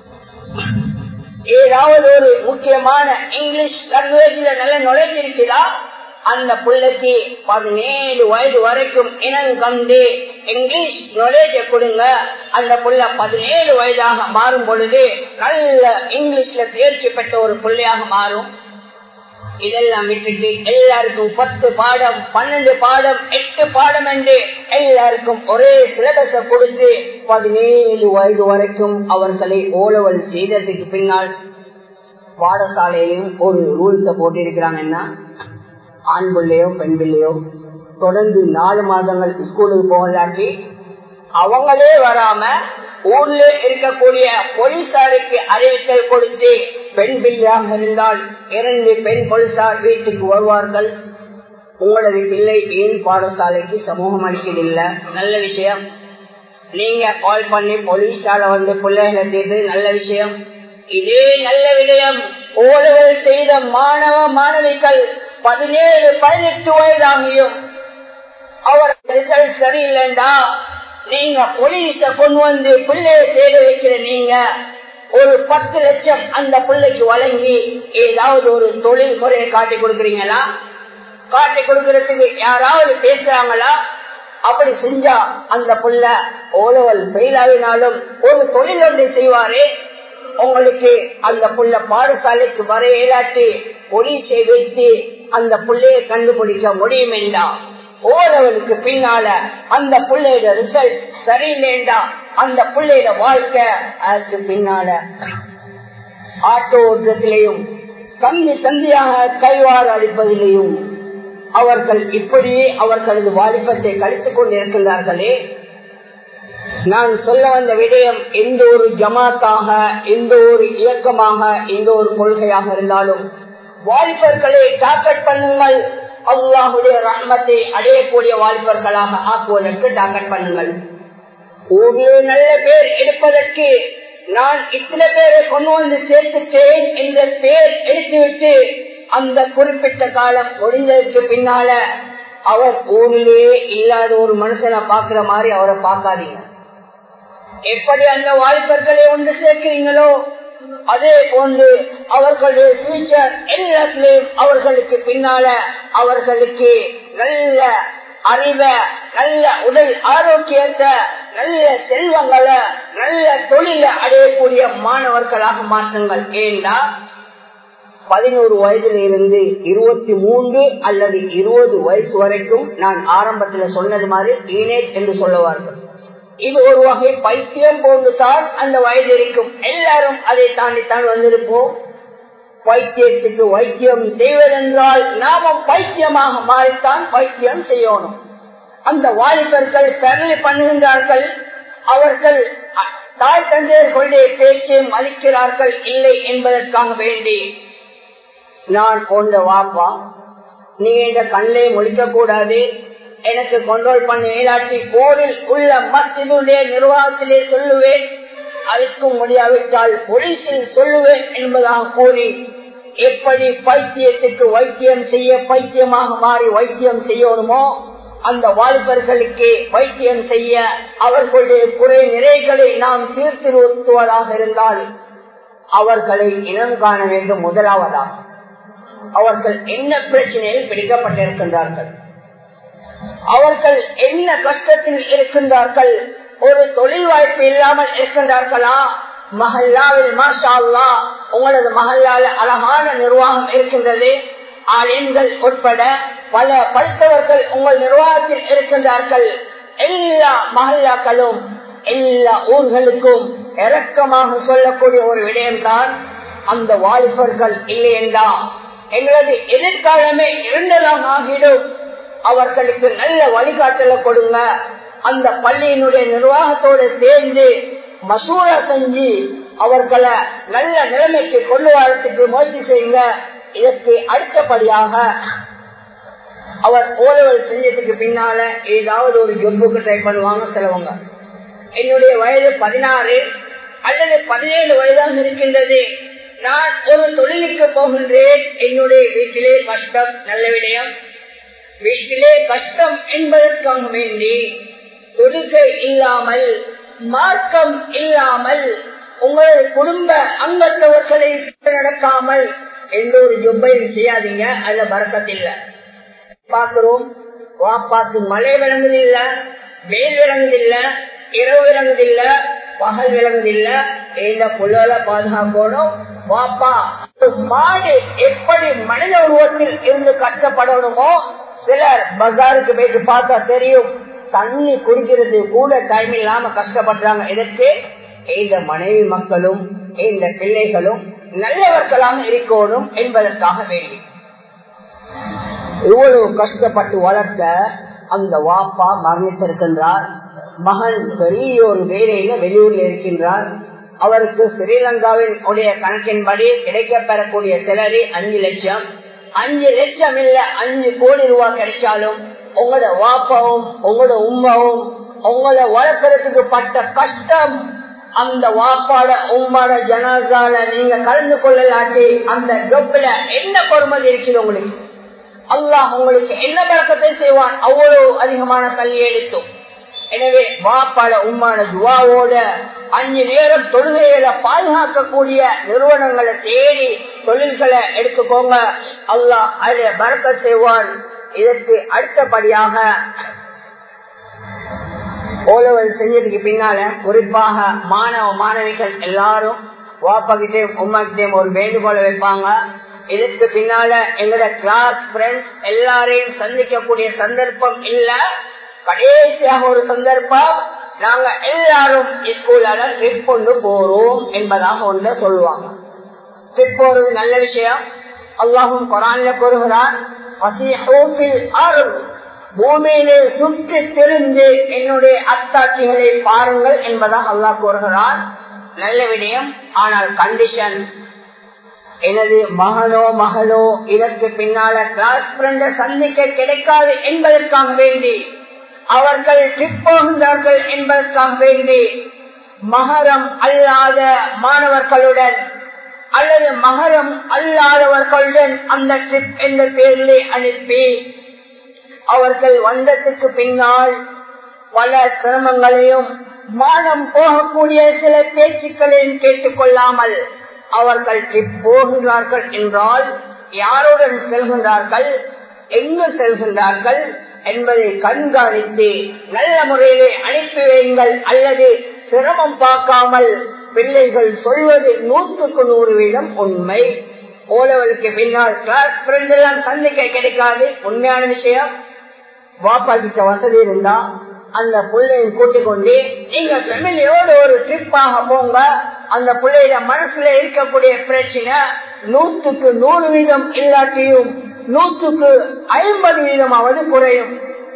ஏதாவது ஒரு முக்கியமான இங்கிலீஷ் லாங்குவேஜ்ல நல்ல நுழைஞ்சு இருக்குதா அந்த பிள்ளைக்கு பதினேழு வயது வரைக்கும் இனம் கண்டு இங்கிலீஷ் நுழைஞ்ச கொடுங்க அந்த புள்ள பதினேழு வயதாக மாறும் பொழுது நல்ல இங்கிலீஷ்ல தேர்ச்சி பெற்ற ஒரு பிள்ளையாக மாறும் இதெல்லாம் விட்டுட்டு எல்லாருக்கும் பத்து பாடம் பன்னெண்டு பாடம் எட்டு பாடம் என்று எல்லாருக்கும் ஒரே சிலபஸ கொடுத்து பதினேழு வயது வரைக்கும் அவர்களை ஓலவல் செய்ததுக்கு பின்னால் பாடசாலையிலும் ஒரு ரூல்ஸ போட்டிருக்கிறாங்கன்னா ஆண் பிள்ளையோ பெண் பிள்ளையோ தொடர்ந்து நாலு மாதங்கள் ஸ்கூலுக்கு போகலாட்டி அவங்களே வராம ஊர்ல இருக்கக்கூடிய போலீசாருக்கு அறிவித்தல் கொடுத்து பெண் பிள்ளையாக இருந்தால் இரண்டு பெண் போலீசார் வீட்டுக்கு வருவார்கள் உங்களது பிள்ளை ஏன் பாடசாலைக்கு சமூகம் அளிக்கவில்லை நல்ல விஷயம் நீங்க கால் பண்ணி போலீஸால வந்து பிள்ளைகளை தேர்ந்து நல்ல விஷயம் இதே நல்ல விடயம் ஓடுகள் செய்த மாணவ மாணவிகள் பதினேழு பதினெட்டு வயதாகியும் அவர் ரிசல்ட் சரியில்லைண்டா நீங்க போலீஸ கொண்டு வந்து பிள்ளைய தேட வைக்கிற நீங்க ஒரு பத்து லட்சம் அந்த பிள்ளைக்கு வழங்கி ஏதாவது ஒரு தொழில் முறையை காட்டி கொடுக்குறீங்களா காட்டி கொடுக்கறதுக்கு யாராவது பேசுறாங்களா அப்படி செஞ்சா அந்த புள்ள ஓலவல் ஃபெயிலாவினாலும் ஒரு தொழில் ஒன்றை செய்வாரே உங்களுக்கு அந்த புள்ள பாடசாலைக்கு வர இயலாட்டி பொலிசை வைத்து அந்த புள்ளையை கண்டுபிடிக்க முடியும் என்றா ஓரவனுக்கு பின்னால அந்த புள்ளையோட ரிசல்ட் சரியில்லைண்டா அந்த புள்ளையோட வாழ்க்கை அதுக்கு பின்னால ஆட்டோ ஓட்டத்திலையும் சந்தி சந்தியாக கைவாறு அளிப்பதிலையும் அவர்கள் இப்படியே அவர்களது வாலிபத்தை கழித்துக் கொண்டிருக்கின்றார்களே நான் சொல்ல வந்த விடயம் எந்த ஒரு ஜமாத்தாக எந்த ஒரு இயக்கமாக எந்த ஒரு கொள்கையாக இருந்தாலும் வாலிபர்களை டார்கெட் பண்ணுங்கள் அல்லாஹுடைய ரஹ்மத்தை அடையக்கூடிய வாலிபர்களாக ஆக்குவதற்கு டார்கெட் பண்ணுங்கள் ஊரிலே நல்ல பேர் எடுப்பதற்கு நான் இத்தனை பேரை கொண்டு வந்து சேர்த்துட்டேன் என்ற பேர் எடுத்துவிட்டு அந்த குறிப்பிட்ட காலம் முடிஞ்சதுக்கு பின்னால அவர் ஊரிலே இல்லாத ஒரு மனுஷனை பாக்குற மாதிரி அவரை பார்க்காதீங்க எப்படி அந்த வாலிபர்களை ஒன்று சேர்க்கிறீங்களோ அதே போன்று அவர்களுடைய ஃபியூச்சர் எல்லாத்திலையும் அவர்களுக்கு பின்னால அவர்களுக்கு நல்ல அறிவ நல்ல உடல் ஆரோக்கியத்தை நல்ல செல்வங்களை நல்ல தொழில அடையக்கூடிய மாணவர்களாக மாற்றுங்கள் ஏண்டா பதினோரு வயதுல இருந்து இருபத்தி மூன்று அல்லது இருபது வயசு வரைக்கும் நான் ஆரம்பத்துல சொன்னது மாதிரி டீனேஜ் என்று சொல்லுவார்கள் இது ஒரு வகை பைத்தியம் போன்றுதான் அந்த வயது இருக்கும் எல்லாரும் அதை தாண்டித்தான் வந்திருப்போம் பைத்தியத்துக்கு வைத்தியம் செய்வதென்றால் நாம பைத்தியமாக மாறித்தான் பைத்தியம் செய்யணும் அந்த வாலிபர்கள் பெரளி பண்ணுகின்றார்கள் அவர்கள் தாய் தந்தையர்களுடைய பேச்சை மதிக்கிறார்கள் இல்லை என்பதற்காக வேண்டி நான் போன்ற வாப்பா நீ என்ற கண்ணை முடிக்க கூடாது எனக்கு கண்ட்ரோல் பண்ண இயலாட்டி போரில் உள்ள மத்தினுடைய நிர்வாகத்திலே சொல்லுவேன் அதுக்கும் முடியாவிட்டால் போலீசில் சொல்லுவேன் என்பதாக கூறி எப்படி பைத்தியத்துக்கு வைத்தியம் செய்ய பைத்தியமாக மாறி வைத்தியம் செய்யணுமோ அந்த வாலிபர்களுக்கு வைத்தியம் செய்ய அவர்களுடைய குறை நிறைகளை நாம் தீர்த்திருத்துவதாக இருந்தால் அவர்களை இனம் காண வேண்டும் முதலாவதாக அவர்கள் என்ன பிரச்சனையில் பிடிக்கப்பட்டிருக்கின்றார்கள் அவர்கள் என்ன கஷ்டத்தில் இருக்கின்றார்கள் ஒரு தொழில் வாய்ப்பு இல்லாமல் இருக்கின்றார்களா மஹல்லாவில் மாஷா அல்லா உங்களது மஹல்லால அழகான நிர்வாகம் இருக்கின்றது ஆளுங்கள் உட்பட பல படித்தவர்கள் உங்கள் நிர்வாகத்தில் இருக்கின்றார்கள் எல்லா மஹல்லாக்களும் எல்லா ஊர்களுக்கும் இறக்கமாக சொல்லக்கூடிய ஒரு விடயம்தான் அந்த வாலிபர்கள் இல்லை என்றா எங்களது எதிர்காலமே இருண்டதாக ஆகிடும் அவர்களுக்கு நல்ல வழிகாட்டலை கொடுங்க அந்த பள்ளியினுடைய நிர்வாகத்தோடு சேர்ந்து மசூரா செஞ்சு அவர்களை நல்ல நிலைமைக்கு கொண்டு வரத்துக்கு முயற்சி செய்யுங்க இதற்கு அடுத்தபடியாக அவர் ஓலவல் செஞ்சதுக்கு பின்னால ஏதாவது ஒரு ஜொப்புக்கு ட்ரை பண்ணுவாங்க சிலவங்க என்னுடைய வயது பதினாறு அல்லது பதினேழு வயதாக இருக்கின்றது நான் ஒரு தொழிலுக்கு போகின்றேன் என்னுடைய வீட்டிலே கஷ்டம் நல்ல விடயம் வீட்டிலே கஷ்டம் என்பதற்காக வேண்டி தொழுகை இல்லாமல் மார்க்கம் இல்லாமல் உங்கள் குடும்ப அங்கத்தவர்களை நடக்காமல் எந்த ஒரு ஜொப்பையும் செய்யாதீங்க அதுல பறக்கத்தில்ல பார்க்கிறோம் வாப்பாக்கு மழை விளங்குதில்ல வெயில் விளங்குதில்ல இரவு விளங்குதில்ல பகல் விளங்குதில்ல இந்த புள்ளால பாதுகாக்கணும் வாப்பா மாடு எப்படி மனித உருவத்தில் இருந்து கஷ்டப்படணுமோ சிலர் பஜாருக்கு போயிட்டு பார்த்தா தெரியும் தண்ணி குடிக்கிறது கூட டைம் இல்லாம கஷ்டப்படுறாங்க இதற்கு இந்த மனைவி மக்களும் இந்த பிள்ளைகளும் நல்லவர்களாக இருக்கணும் என்பதற்காக வேண்டி இவ்வளவு கஷ்டப்பட்டு வளர்த்த அந்த வாப்பா மரணித்திருக்கின்றார் மகன் பெரிய ஒரு வேலையில வெளியூர்ல இருக்கின்றார் அவருக்கு ஸ்ரீலங்காவின் உடைய கணக்கின்படி கிடைக்கப்பெறக்கூடிய சிலரி அஞ்சு லட்சம் அஞ்சு லட்சம் இல்ல அஞ்சு கோடி ரூபாய் கிடைச்சாலும் உங்களோட வாப்பாவும் உங்களோட உமாவும் உங்களை வளர்க்கறதுக்கு பட்ட கஷ்டம் அந்த வாப்பாட உம்மாட ஜனாசால நீங்க கலந்து கொள்ளலாட்டி அந்த ஜொப்ல என்ன பொறுமதி இருக்குது உங்களுக்கு அல்லாஹ் உங்களுக்கு என்ன பழக்கத்தை செய்வான் அவ்வளவு அதிகமான கல்வி எடுத்தோம் எனவே வாப்பாட உம்மான துவாவோட அஞ்சு நேரம் தொழுகைகளை பாதுகாக்கக்கூடிய நிறுவனங்களை தேடி தொழில்களை எடுத்துக்கோங்க அல்லாஹ் அதை பறக்க செய்வான் இதற்கு அடுத்தபடியாக ஓலவல் செஞ்சதுக்கு பின்னால குறிப்பாக மாணவ மாணவிகள் எல்லாரும் வாப்பாக்கிட்டேயும் உமாக்கிட்டேயும் ஒரு வேண்டுகோளை வைப்பாங்க இதற்கு பின்னால எங்களோட கிளாஸ் ஃப்ரெண்ட்ஸ் எல்லாரையும் சந்திக்கக்கூடிய சந்தர்ப்பம் இல்ல கடைசியாக ஒரு சந்தர்ப்பம் நாங்க எல்லாரும் ஸ்கூலால ட்ரிப் கொண்டு போறோம் என்பதாக ஒன்று சொல்லுவாங்க ட்ரிப் போறது நல்ல விஷயம் அல்லாஹும் குரான்ல கூறுகிறான் பூமியிலே சுற்றி திருந்து என்னுடைய அத்தாட்சிகளை பாருங்கள் என்பதாக அல்லாஹ் கூறுகிறான் நல்ல விடயம் ஆனால் கண்டிஷன் எனது மகனோ மகளோ இதற்கு பின்னால கிளாஸ் ஃப்ரெண்ட சந்திக்க கிடைக்காது என்பதற்காக வேண்டி அவர்கள் ட்ரிப் போகின்றார்கள் என்பதற்காக வேண்டி மகரம் அல்லாத மாணவர்களுடன் அல்லது மகரம் அல்லாதவர்களுடன் அந்த ட்ரிப் என்ற பெயரிலே அனுப்பி அவர்கள் வந்ததுக்கு பின்னால் பல சிரமங்களையும் மானம் போகக்கூடிய சில பேச்சுக்களையும் கேட்டுக்கொள்ளாமல் அவர்கள் ட்ரிப் போகிறார்கள் என்றால் யாருடன் செல்கின்றார்கள் எங்கு செல்கின்றார்கள் என்பதை கண்காணித்து நல்ல முறையிலே அனுப்பி வையுங்கள் அல்லது சிரமம் பார்க்காமல் பிள்ளைகள் சொல்வது நூற்றுக்கு நூறு வீதம் உண்மை ஓலவலுக்கு பின்னால் கிளாஸ் ஃப்ரெண்ட் எல்லாம் சந்திக்க கிடைக்காது உண்மையான விஷயம் வாப்பா கிட்ட வசதி இருந்தா அந்த பிள்ளையை கூட்டிக் கொண்டு நீங்க ஃபெமிலியோட ஒரு ட்ரிப்பாக போங்க அந்த பிள்ளையோட மனசுல இருக்கக்கூடிய பிரச்சனை நூற்றுக்கு நூறு வீதம் இல்லாட்டியும் நூற்றுக்கு ஐம்பது வீதமாவது குறையும்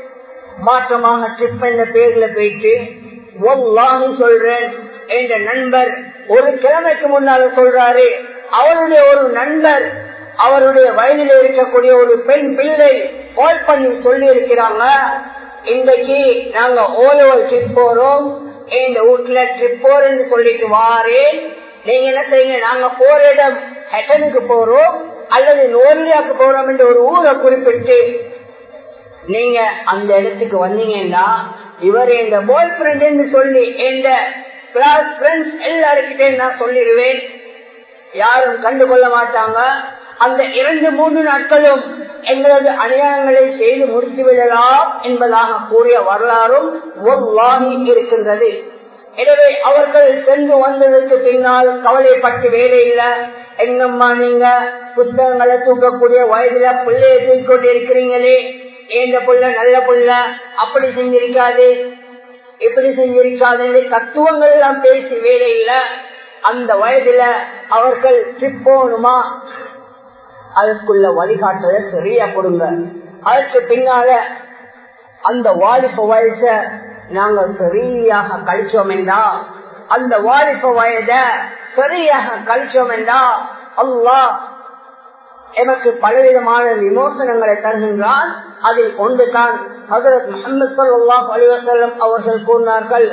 மாற்றமாக ட்ரிப் என்ற பேர்ல போயிட்டு ஒல்லான்னு சொல்றேன் என்ற நண்பர் ஒரு கிழமைக்கு முன்னால சொல்றாரு அவருடைய ஒரு நண்பர் அவருடைய வயதில் இருக்கக்கூடிய ஒரு பெண் பிள்ளை கால் பண்ணி சொல்லி இருக்கிறாங்க இன்றைக்கு நாங்க ஓலோவல் ட்ரிப் போறோம் இந்த வீட்டுல ட்ரிப் போறேன்னு சொல்லிட்டு வாரேன் நீங்க என்ன செய்யுங்க நாங்க போற இடம் ஹெட்டனுக்கு போறோம் அல்லது நோர்லியாக்கு போறோம் என்று ஒரு ஊரை குறிப்பிட்டு நீங்க அந்த இடத்துக்கு வந்தீங்கன்னா இவர் எங்க பாய் ஃப்ரெண்ட் சொல்லி எந்த கிளாஸ் ஃப்ரெண்ட்ஸ் எல்லாருக்கிட்டே நான் சொல்லிடுவேன் யாரும் கண்டுகொள்ள மாட்டாங்க அந்த இரண்டு மூன்று நாட்களும் எங்களது அநியாயங்களை செய்து முடித்து விடலாம் என்பதாக கூறிய வரலாறும் ஒவ்வாகி இருக்கின்றது எனவே அவர்கள் சென்று வந்ததற்கு பின்னால் கவலைப்பட்டு வேலை இல்ல எங்கம்மா நீங்க புத்தகங்களை தூக்கக்கூடிய வயதுல பிள்ளைய தூக்கி கொண்டு இருக்கிறீங்களே ஏந்த புள்ள நல்ல புள்ள அப்படி செஞ்சிருக்காது இப்படி செஞ்சிருக்காது தத்துவங்கள் எல்லாம் பேசி வேலை இல்ல அந்த வயதுல அவர்கள் ட்ரிப் போகணுமா அதற்குள்ள வழிகாட்டலை சரியா கொடுங்க அதற்கு பின்னால அந்த வாலிப வயச நாங்க சரியாக கழிச்சோம் என்றா அந்த வாலிப வயத சரியாக கழிச்சோம் என்றா அல்லா எமக்கு பலவிதமான விமோசனங்களை தருகின்றான் அதில் ஒன்றுதான் ஹசரத் முகமது சல்லாஹ் அலிவசல்லம் அவர்கள் கூறினார்கள்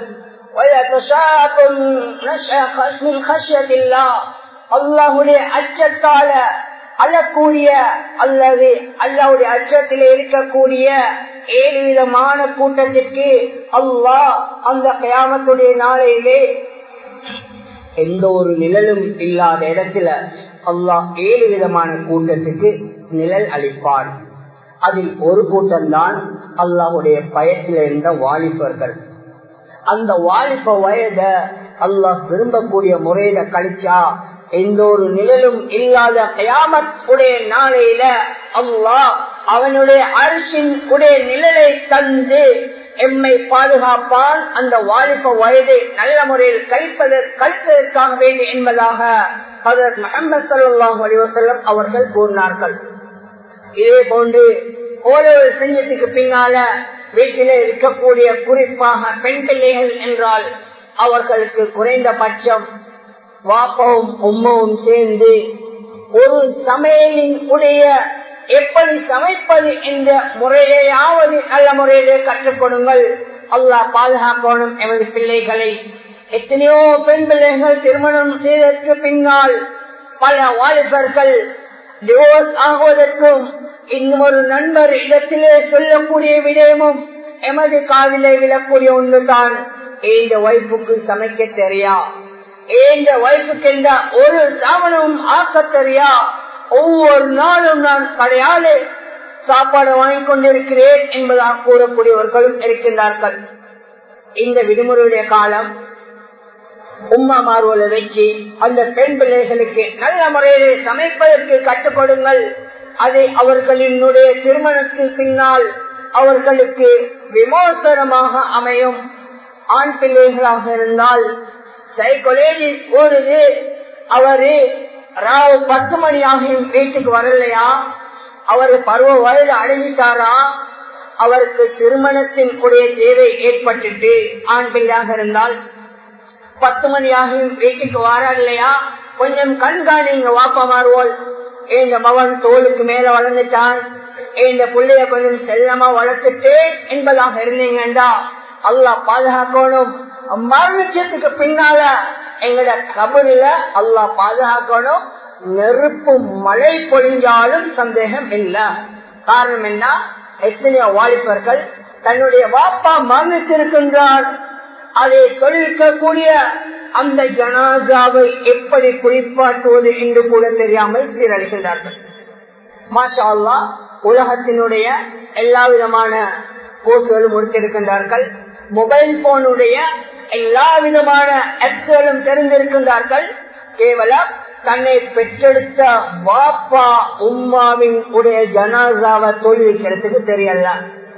அல்லாஹுடைய அச்சத்தால அழக்கூடிய அல்லது அல்லாவுடைய அச்சத்திலே இருக்கக்கூடிய ஏழு விதமான கூட்டத்திற்கு அல்லாஹ் அந்த கயாமத்துடைய நாளையிலே எந்த ஒரு நிழலும் இல்லாத இடத்துல அல்லாஹ் ஏழு விதமான கூட்டத்துக்கு நிழல் அளிப்பான் அதில் ஒரு கூட்டம்தான் அல்லாஹுடைய பயத்தில் இருந்த வாலிபர்கள் அந்த வாலிப வயத அல்லாஹ் விரும்பக்கூடிய முறையில கழிச்சா எந்த ஒரு நிழலும் இல்லாத கயாமத் உடைய நாளையில அல்லாஹ் அவனுடைய அரசின் உடைய நிழலை தந்து எம்மை பாதுகாப்பான் அந்த வாலிப வயதை நல்ல முறையில் கழிப்பதற்கு கழிப்பதற்காக வேண்டும் என்பதாக அதர் முகமது சல்லாஹ் அலிவசல்லம் அவர்கள் கூறினார்கள் இதே போன்று ஓரளவு செஞ்சதுக்கு பின்னால வீட்டில இருக்கக்கூடிய குறிப்பாக பெண் பிள்ளைகள் என்றால் அவர்களுக்கு குறைந்தபட்சம் வாப்பவும் உம்மவும் சேர்ந்து ஒரு சமையலின் உடைய எப்படி சமைப்பது என்ற முறையாவது நல்ல முறையிலே கற்றுக் கொடுங்கள் அல்லாஹ் பாதுகாக்கணும் எமது பிள்ளைகளை எத்தனையோ பெண் பிள்ளைகள் திருமணம் செய்ததற்கு பின்னால் பல வாலிபர்கள் டிவோர்ஸ் ஆகுவதற்கும் இன்னும் ஒரு நண்பர் இடத்திலே சொல்லக்கூடிய விடயமும் எமது காதிலே விழக்கூடிய ஒன்றுதான் இந்த வைப்புக்கு சமைக்க தெரியா இந்த வைப்புக்கு என்ற ஒரு சாமனமும் ஆக்க தெரியா ஒவ்வொரு நாளும் நான் கடையாலே சாப்பாடு வாங்கிக் கொண்டிருக்கிறேன் என்பதாக கூறக்கூடியவர்களும் இருக்கின்றார்கள் இந்த விடுமுறையுடைய காலம் உம்மா மார்வலை வச்சு அந்த பெண் பிள்ளைகளுக்கு நல்ல முறையிலே சமைப்பதற்கு கற்றுக் கொடுங்கள் அதை அவர்களினுடைய திருமணத்துக்கு பின்னால் அவர்களுக்கு விமோசனமாக அமையும் ஆண் பிள்ளைகளாக இருந்தால் சைக்கோலஜிஸ்ட் கூறுது அவரு ராவு பத்து மணி ஆகியும் வீட்டுக்கு வரலையா அவரு பருவ வயது அடைஞ்சிட்டாரா அவருக்கு திருமணத்தின் உடைய தேவை ஏற்பட்டுட்டு ஆண் பிள்ளையாக இருந்தால் பத்து மணி ஆகியும் வீட்டுக்கு வாரா இல்லையா கொஞ்சம் கண்காணிங்க வாப்பா மாறுவோல் இந்த மகன் தோலுக்கு மேல வளர்ந்துட்டான் இந்த பிள்ளைய கொஞ்சம் செல்லமா வளர்த்துட்டு என்பதாக இருந்தீங்கடா அல்லா பாதுகாக்கணும் மரணத்துக்கு பின்னால எங்கட கபரில அல்லா பாதுகாக்கணும் நெருப்பு மழை பொழிஞ்சாலும் சந்தேகம் இல்ல காரணம் என்ன எத்தனையோ வாலிபர்கள் தன்னுடைய வாப்பா மரணித்திருக்கின்றார் அதை தொழிற்கக்கூடிய அந்த ஜனாதாவை எப்படி குறிப்பாட்டுவது என்று கூட தெரியாமல் சீரழிகின்றார்கள் மாஷா அல்லா உலகத்தினுடைய எல்லா விதமான கோர்ஸ்களும் முடித்திருக்கின்றார்கள் மொபைல் போனுடைய எல்லா விதமான ஆப்ஸ்களும் தெரிந்திருக்கின்றார்கள் கேவலம் தன்னை பெற்றெடுத்த வாப்பா உம்மாவின் உடைய ஜனாசாவை தோல்விக்கிறதுக்கு தெரியல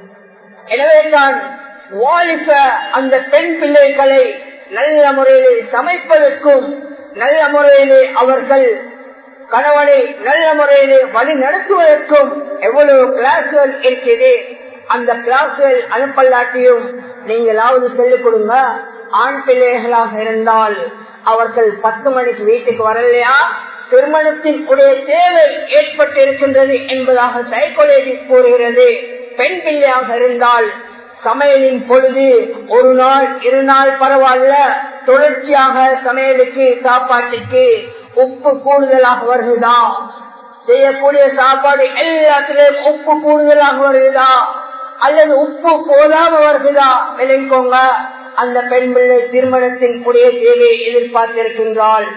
எனவே தான் வாலிப அந்த பெண் பிள்ளைகளை நல்ல முறையிலே சமைப்பதற்கும் நல்ல முறையிலே அவர்கள் கணவனை நல்ல முறையிலே வழி நடத்துவதற்கும் எவ்வளவு கிளாஸ்கள் இருக்குது அந்த கிளாஸ்கள் அனுப்பலாட்டியும் நீங்களாவது சொல்லிக் கொடுங்க ஆண் பிள்ளைகளாக இருந்தால் அவர்கள் பத்து மணிக்கு வீட்டுக்கு வரலையா திருமணத்தின் உடைய தேவை ஏற்பட்டு இருக்கின்றது என்பதாக சைக்கோலஜி கூறுகிறது பெண் பிள்ளையாக இருந்தால் சமையலின் பொழுது ஒரு நாள் இரு நாள் பரவாயில்ல தொடர்ச்சியாக சமையலுக்கு சாப்பாட்டுக்கு உப்பு கூடுதலாக வருகிறதா செய்யக்கூடிய சாப்பாடு எல்லாத்திலையும் உப்பு கூடுதலாக வருகிறதா அல்லது உப்பு போதாம வருகிறதா விளைக்கோங்க அந்த பெண் பிள்ளை திருமணத்தின் உடைய தேவையை எதிர்பார்த்திருக்கின்றாள்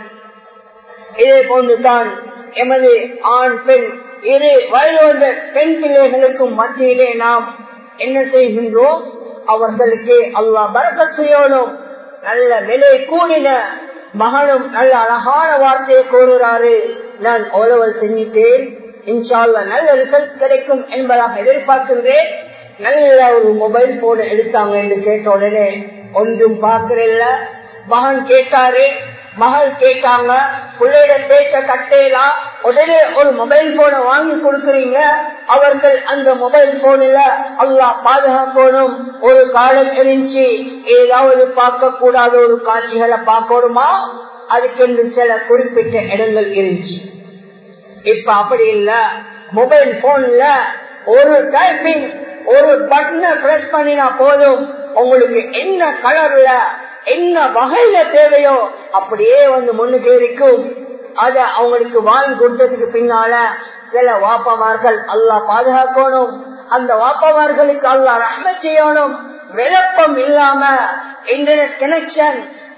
இதே போன்றுதான் எமது ஆண் பெண் இரு வயது வந்த பெண் பிள்ளைகளுக்கும் மத்தியிலே நாம் என்ன செய்கின்றோம் அவர்களுக்கு அல்லா பரக்க செய்யணும் நல்ல விலை கூடின மகனும் நல்ல அழகான வார்த்தையை கூறுகிறாரு நான் ஓலவல் செஞ்சிட்டேன் இன்ஷால்ல நல்ல ரிசல்ட் கிடைக்கும் என்பதாக எதிர்பார்க்கின்றேன் நல்ல ஒரு மொபைல் போன் எடுத்தாங்க என்று கேட்ட உடனே ஒன்றும் பார்க்கறல்ல மகன் கேட்டாரு மகள் கேட்டாங்க பிள்ளையிட பேச்ச கட்டேலா உடனே ஒரு மொபைல் போனை வாங்கி கொடுக்கறீங்க அவர்கள் அந்த மொபைல் போன்ல அல்லா பாதுகாக்கணும் ஒரு காலம் இருந்துச்சு ஏதாவது பார்க்க கூடாத ஒரு காட்சிகளை பார்க்கணுமா அதுக்கென்று சில குறிப்பிட்ட இடங்கள் இருந்துச்சு இப்ப அப்படி இல்ல மொபைல் போன்ல ஒரு டைப்பிங் ஒரு பட்டனை பிரஸ் பண்ணினா போதும் உங்களுக்கு என்ன கலர்ல என்ன வகையில தேவையோ அப்படியே வந்து முன்னுக்கு இருக்கும் அத அவங்களுக்கு வாங்கி கொடுத்ததுக்கு பின்னால சில வாப்பமார்கள் அல்லா பாதுகாக்கணும் அந்த வாப்பமார்களுக்கு அல்லா ரஹ்ம செய்யணும் விளப்பம் இல்லாம இன்டர்நெட் கனெக்ஷன்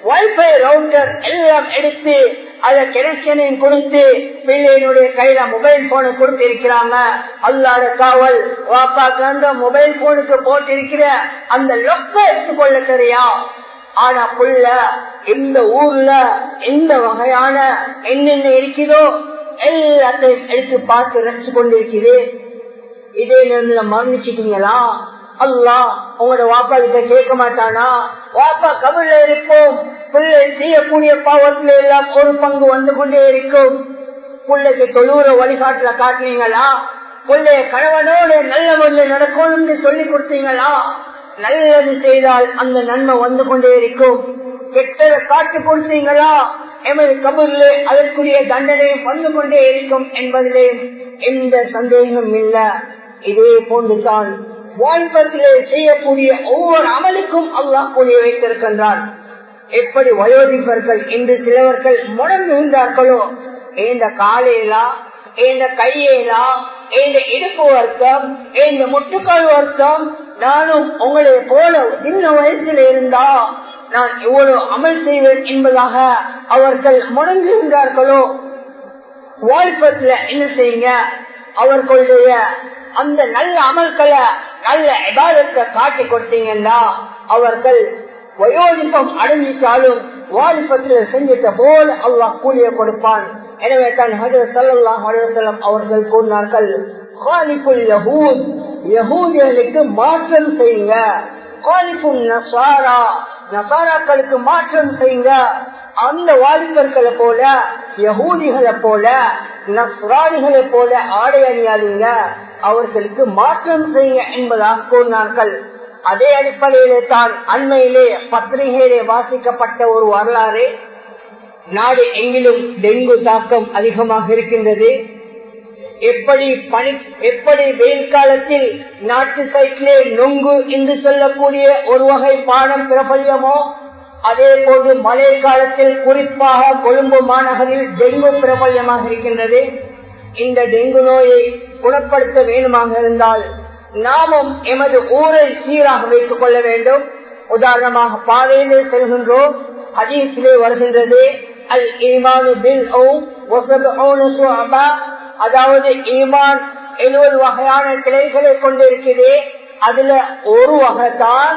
வைஃபை ரவுட்டர் எல்லாம் எடுத்து அத கனெக்ஷனையும் கொடுத்து பிள்ளையினுடைய கையில மொபைல் போனை கொடுத்து இருக்கிறாங்க அல்லாத காவல் வாப்பாக்கு அந்த மொபைல் போனுக்கு போட்டிருக்கிற அந்த லொக்க எடுத்துக்கொள்ள தெரியா ஆனா புள்ள இந்த ஊர்ல எந்த வகையான என்னென்ன இருக்குதோ எல்லாத்தையும் எடுத்து பார்த்து ரசிச்சு கொண்டிருக்குது இதே நேரத்துல மரணிச்சிட்டீங்களா அல்லா உங்களோட வாப்பா கிட்ட கேட்க மாட்டானா வாப்பா கபில இருப்போம் பிள்ளை செய்யக்கூடிய பாவத்துல எல்லாம் ஒரு பங்கு வந்து கொண்டே இருக்கும் பிள்ளைக்கு தொழுற வழிகாட்டுல காட்டுனீங்களா பிள்ளைய கணவனோட நல்ல முறையில் நடக்கணும்னு சொல்லி கொடுத்தீங்களா நல்லது செய்தால் அந்த நன்மை வந்து கொண்டே இருக்கும் கெட்டதை காட்டு கொடுத்தீங்களா எமது கபூர்ல அதற்குரிய தண்டனையும் வந்து கொண்டே இருக்கும் என்பதிலே எந்த சந்தேகமும் இல்ல இதே போன்றுதான் வாழ்வத்திலே செய்யக்கூடிய ஒவ்வொரு அமலுக்கும் அல்லாஹ் கூலிய வைத்திருக்கின்றான் எப்படி வயோதிபர்கள் இன்று சிலவர்கள் முடங்குகின்றார்களோ இந்த காலையிலா இந்த கையேலா இந்த இடுப்பு வர்க்கம் இந்த முட்டுக்கால் வர்க்கம் நானும் உங்களை போல சின்ன வயசுல இருந்தா நான் எவ்வளவு அமல் செய்வேன் என்பதாக அவர்கள் முடங்குகின்றார்களோ வாழ்ப்பத்துல என்ன செய்யுங்க அவர்களுடைய அந்த நல்ல அமல்களை நல்ல எபாதத்தை காட்டி கொடுத்தீங்கன்னா அவர்கள் வயோதிப்பம் அடைஞ்சிட்டாலும் வாலிபத்தில் செஞ்சிட்ட போல அல்லாஹ் கூலிய கொடுப்பான் எனவே தான் ஹஜரத் ஸல்லல்லாஹு அலைஹி வஸல்லம் அவர்கள் கூறினார்கள் காலிபுல் யஹூத் யஹூதியர்களுக்கு மாற்றம் செய்யுங்க காலிபுல் நசாரா நசாராக்களுக்கு மாற்றம் செய்யுங்க அந்த வாலிபர்களை போல யகூதிகளை போல நஸ்ராணிகளை போல ஆடை அணியாதீங்க அவர்களுக்கு மாற்றம் செய்யுங்க என்பதாக கூறினார்கள் அதே அடிப்படையிலே தான் அண்மையிலே பத்திரிகையிலே வாசிக்கப்பட்ட ஒரு வரலாறு நாடு எங்கிலும் டெங்கு தாக்கம் அதிகமாக இருக்கின்றது எப்படி பனி எப்படி வெயில் காலத்தில் நாட்டு சைக்கிளே நொங்கு என்று சொல்லக்கூடிய ஒரு வகை பானம் பிரபல்யமோ அதே போன்று மழை காலத்தில் குறிப்பாக கொழும்பு மாநகரில் டெங்கு பிரபல்யமாக இருக்கின்றது இந்த டெங்கு நோயை குணப்படுத்த வேண்டுமாக இருந்தால் நாமும் எமது ஊரை சீராக வைத்துக் கொள்ள வேண்டும் உதாரணமாக பாதையிலே செல்கின்றோம் ஹதீஸிலே வருகின்றது அல் ஈமானு பில் அதாவது ஈமான் எழுபது வகையான கிளைகளை கொண்டிருக்கிறது அதுல ஒரு வகை தான்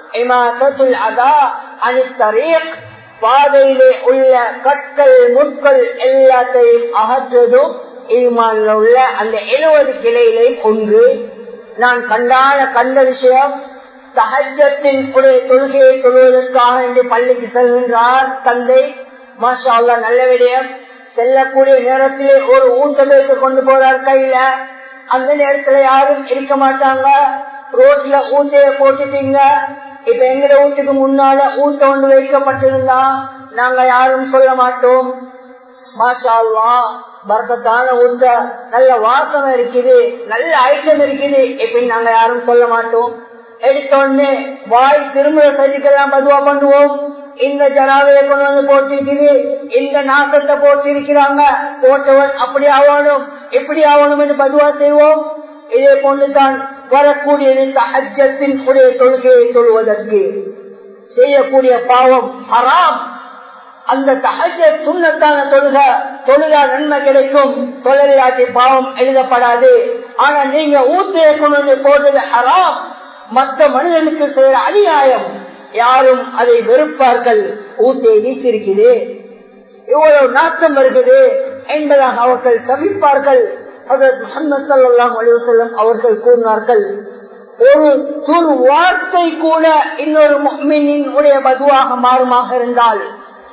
பாதையிலே உள்ள கற்கள் முட்கள் எல்லாத்தையும் அகற்றுவதும் ஈமான்ல உள்ள அந்த எழுபது கிளையிலையும் ஒன்று நான் கண்டான கண்ட விஷயம் சகஜத்தின் உடைய தொழுகையை தொழுவதற்காக என்று பள்ளிக்கு செல்கின்றார் தந்தை மாஷா அல்லா நல்ல விடயம் செல்லக்கூடிய நேரத்திலே ஒரு ஊட்டம் வைத்து கொண்டு போறார் கையில அந்த நேரத்துல யாரும் இருக்க மாட்டாங்க ரோட்ல ஊட்டைய போட்டுட்டீங்க இப்ப எங்கட வீட்டுக்கு முன்னால ஊட்ட ஒன்று வைக்கப்பட்டிருந்தா நாங்க யாரும் சொல்ல மாட்டோம் மாஷா அல்லா பரக்கத்தான ஊட்ட நல்ல வாசம் இருக்குது நல்ல ஐட்டம் இருக்குது இப்படின்னு நாங்க யாரும் சொல்ல மாட்டோம் எடுத்தோடனே வாய் திரும்ப சதிக்கெல்லாம் பதுவா பண்ணுவோம் இந்த ஜனாவையை கொண்டு வந்து போட்டிருக்குது இந்த நாசத்தை போட்டிருக்கிறாங்க போட்டவன் அப்படி ஆகணும் எப்படி ஆகணும் என்று பதுவா செய்வோம் இதே போன்றுதான் வரக்கூடியது இந்த அஜத்தின் உடைய தொழுகையை தொழுவதற்கு செய்யக்கூடிய பாவம் ஹராம் அந்த தகஜ சுண்ணத்தான தொழுக தொழுகா நன்மை கிடைக்கும் தொழிலாட்டி பாவம் எழுதப்படாது ஆனா நீங்க ஊத்தையை கொண்டு வந்து போடுறது ஹராம் மற்ற மனிதனுக்கு செய்யற அநியாயம் யாரும் அதை வெறுப்பார்கள் ஊத்தையை நீக்கிருக்குது இவ்வளவு நாட்டம் வருகிறது என்பதாக அவர்கள் தவிப்பார்கள் அவர்கள் கூறினார்கள் ஒரு துரு வார்த்தை கூட இன்னொரு மீனின் உடைய பதுவாக மாறுமாக இருந்தால்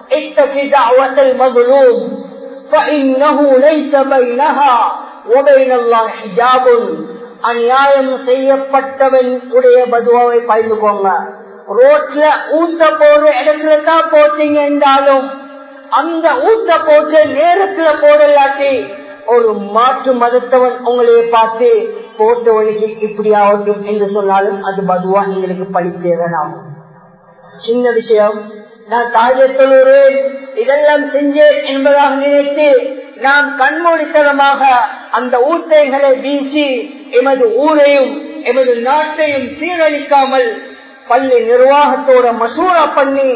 மதுளூம் فإنه ليس بينها وبين الله حجاب அநியாயம் செய்யப்பட்டவன் உடைய பதுவாவை பயந்துக்கோங்க ரோட்ல ஊத்த போற இடத்துல தான் போட்டீங்க என்றாலும் அந்த ஊத்த போட்ட நேரத்துல போடலாட்டி ஒரு மாற்று மதத்தவன் உங்களையே பார்த்து போட்டவனுக்கு இப்படி ஆகட்டும் என்று சொன்னாலும் அது பதுவா எங்களுக்கு படித்தேவனாகும் சின்ன விஷயம் நான் தாஜத்தொழுறேன் இதெல்லாம் செஞ்சேன் என்பதாக நினைத்து நாம் கண்மூடித்தனமாக அந்த ஊத்தைகளை வீசி எமது ஊரையும் எமது நாட்டையும் சீரழிக்காமல் பள்ளி நிர்வாகத்தோட மசூரா பண்ணி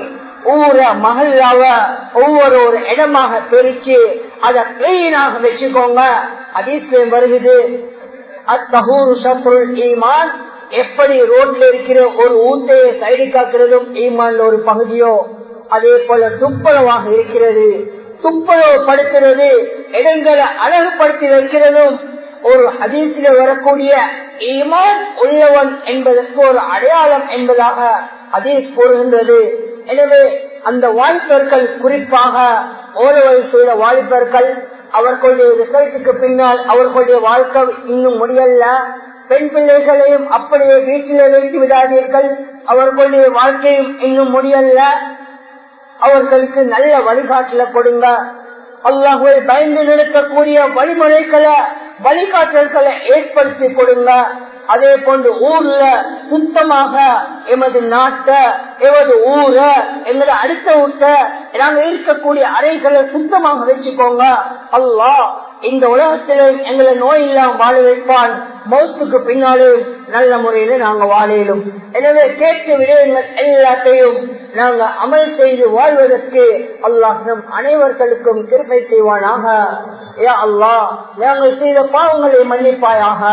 ஊர மகளாவ ஒவ்வொரு ஒரு இடமாக பிரிச்சு அதை கிளீனாக வச்சுக்கோங்க அதிசயம் வருகிறது அத்தகூரு சத்ருல் ஈமான் எப்படி ரோட்ல இருக்கிற ஒரு ஊட்டையை சைடு காக்கிறதும் ஈமான்ல ஒரு பகுதியோ அதே போல துப்புரவாக இருக்கிறது துப்புரவுப்படுத்துறது இடங்களை அழகுபடுத்தி வைக்கிறதும் ஒரு ஹதீசில வரக்கூடிய ஈமான் உள்ளவன் என்பதற்கு ஒரு அடையாளம் என்பதாக ஹதீஸ் கூறுகின்றது எனவே அந்த வாலிபர்கள் குறிப்பாக ஓரவை செய்த வாலிபர்கள் அவர்களுடைய ரிசல்ட்டுக்கு பின்னால் அவர்களுடைய வாழ்க்கை இன்னும் முடியல பெண் பிள்ளைகளையும் அப்படியே வீட்டிலே வைத்து விடாதீர்கள் அவர்களுடைய வாழ்க்கையும் இன்னும் முடியல அவர்களுக்கு நல்ல வழிகாட்டல கொடுங்க அல்லாஹுவை பயந்து நடக்கக்கூடிய வழிமுறைகளை வழிகாட்டல்களை ஏற்படுத்தி கொடுங்க அதே போன்று ஊர்ல சுத்தமாக எமது நாட்டை எமது ஊர எங்களோட அடுத்த ஊட்ட நாங்க இருக்கக்கூடிய அறைகளை சுத்தமாக வச்சுக்கோங்க அல்லாஹ் இந்த உலகத்திலே எங்களை நோய் இல்லாம வாழ வைப்பான் மௌத்துக்கு பின்னாலே நல்ல முறையில நாங்க வாழையிலும் எனவே கேட்க விடயங்கள் எல்லாத்தையும் நாங்க அமல் செய்து வாழ்வதற்கு அல்லாஹ் நம் அனைவர்களுக்கும் திருப்பை செய்வானாக ஏ அல்லாஹ் நாங்கள் செய்த பாவங்களை மன்னிப்பாயாக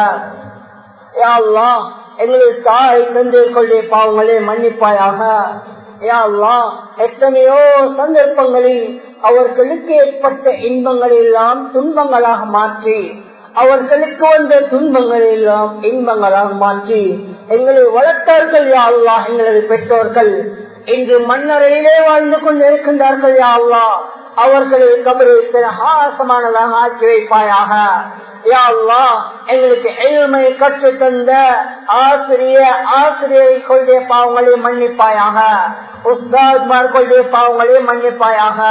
யா அல்லாஹ் எங்களுடைய தாய் தந்தைகளுடைய பாவங்களை மன்னிப்பாயாக யா அல்லாஹ் எத்தனையோ சந்தர்ப்பங்களில் அவர்களுக்கு ஏற்பட்ட இன்பங்களை எல்லாம் துன்பங்களாக மாற்றி அவர்களுக்கு வந்த துன்பங்கள் எல்லாம் இன்பங்களாக மாற்றி எங்களை வளர்த்தார்கள் யா அல்லாஹ் எங்களது பெற்றோர்கள் இன்று மன்னரையிலே வாழ்ந்து கொண்டு இருக்கின்றார்கள் யா அல்லாஹ் அவர்களை கபரை பிரகாசமானதாக ஆக்கி வைப்பாயாக யா அல்லாஹ் எங்களுக்கு எளிமை கற்று தந்த ஆசிரிய ஆசிரியர்களுடைய பாவங்களை மன்னிப்பாயாக உஸ்தாத்மார்களுடைய பாவங்களை மன்னிப்பாயாக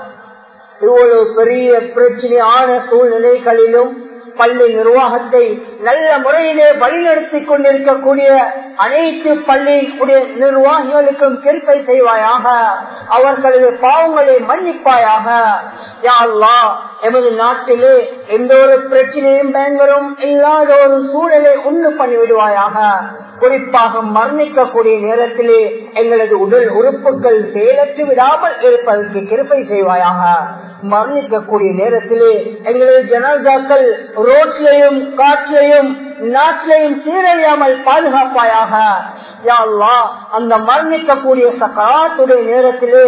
இவ்வளவு பெரிய பிரச்சனையான சூழ்நிலைகளிலும் பள்ளி நிர்வாகத்தை நல்ல முறையிலே வழிநடத்தி கொண்டிருக்கக்கூடிய அனைத்து பள்ளியுடைய நிர்வாகிகளுக்கும் கிருப்பை செய்வாயாக அவர்களது பாவங்களை மன்னிப்பாயாக யாழ்லா எமது நாட்டிலே எந்த ஒரு பிரச்சனையும் பயங்கரம் இல்லாத ஒரு சூழலை உண்டு பண்ணிவிடுவாயாக குறிப்பாக மரணிக்கக்கூடிய நேரத்திலே எங்களது உடல் உறுப்புகள் செயலற்று விடாமல் இருப்பதற்கு கிருப்பை செய்வாயாக மரணிக்கக்கூடிய நேரத்திலே எங்களது ஜனாதாக்கள் ரோட்லையும் காற்றிலையும் நாட்டிலையும் சீரழியாமல் பாதுகாப்பாயாக யாழ்லா அந்த மரணிக்கக்கூடிய சக்காத்துடைய நேரத்திலே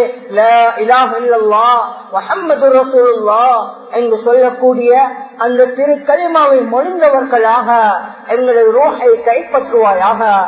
முகமது ரசூல்லா என்று சொல்லக்கூடிய அந்த திரு களிமாவை மொழிந்தவர்களாக எங்களது ரோஹை கைப்பற்றுவாயாக